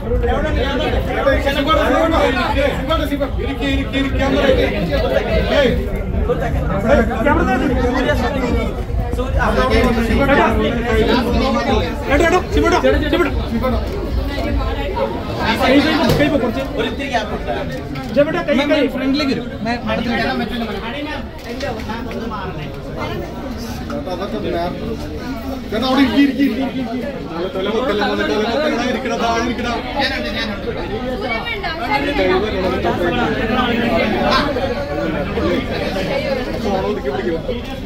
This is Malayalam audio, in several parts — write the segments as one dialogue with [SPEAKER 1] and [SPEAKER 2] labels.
[SPEAKER 1] ഫ്രണ്ടിലേക്ക് വരും
[SPEAKER 2] ചേട്ടാ അവിടെ ഇരിക്കി ഇരിക്കി ഇരിക്കി തല വെക്കല്ല തല വെക്കല്ല ഇരിക്കണ താഴെ ഇരിക്കണ ഫോൺ ഒതുക്കി പിടിക്കണം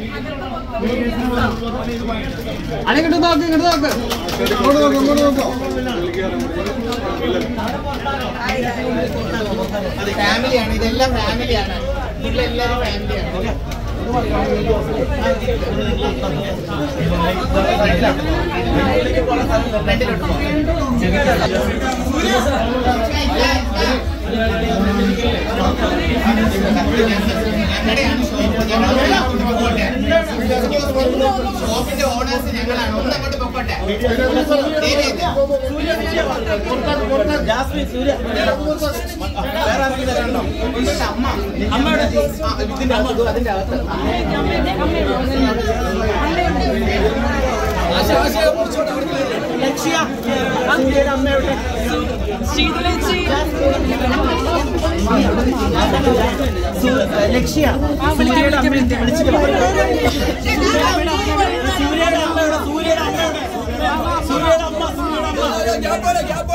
[SPEAKER 1] അണെ ഇങ്ങോട്ട് നോക്ക് ഇങ്ങോട്ട് നോക്ക്
[SPEAKER 2] ഇങ്ങോട്ട് നോക്കാം ഇങ്ങോട്ട് നോക്കാം
[SPEAKER 3] അത് ഫാമിലിയാണ് ഇതെല്ലാം ഫാമിലിയാണ് ഇതിലെല്ലാവരും ഫാമിലിയാണ് ഷോപ്പിന്റെ ഓണേഴ്സ് ഞങ്ങളാണ് ഒന്ന് അങ്ങോട്ട് പൊക്കോട്ടെ ജാസ്മിൻ സൂര്യ വേറെ ആർക്കും തരാനുണ്ടോ അമ്മ അമ്മയുടെ ഇതിന്റെ അകത്ത് അതിന്റെ അകത്ത് ലക്ഷ്യ സൂര്യയുടെ അമ്മയുടെ ലക്ഷ്യ സൂര്യയുടെ അമ്മ വിളിച്ചിട്ട് സൂര്യയുടെ അമ്മയുടെ സൂര്യയുടെ അമ്മയുടെ സൂര്യയുടെ അമ്മ സൂര്യയുടെ അമ്മ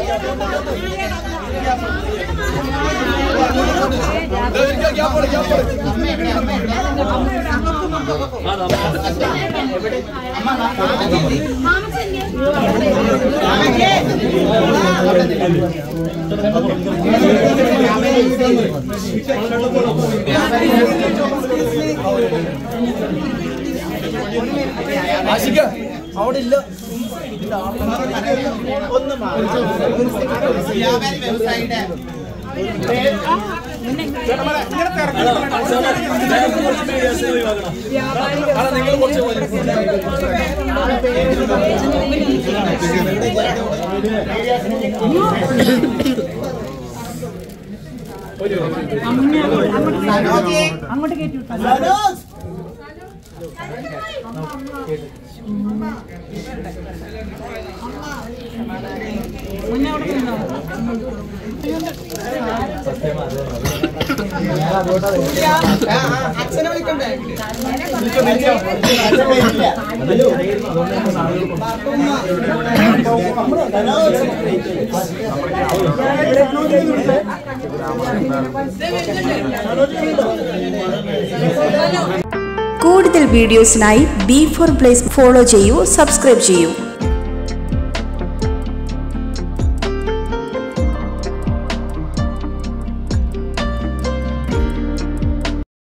[SPEAKER 3] അവിടെ ഇല്ല ഒന്ന് മാറി വ്യാപാരി വ്യവസായിയുടെ അങ്ങോട്ട് കയറ്റി അച്ഛനെ വിളിക്കണ്ടേ
[SPEAKER 4] കൂടുതൽ വീഡിയോസിനായി ബി ഫോർ പ്ലേസ് ഫോളോ ചെയ്യൂ സബ്സ്ക്രൈബ് ചെയ്യൂ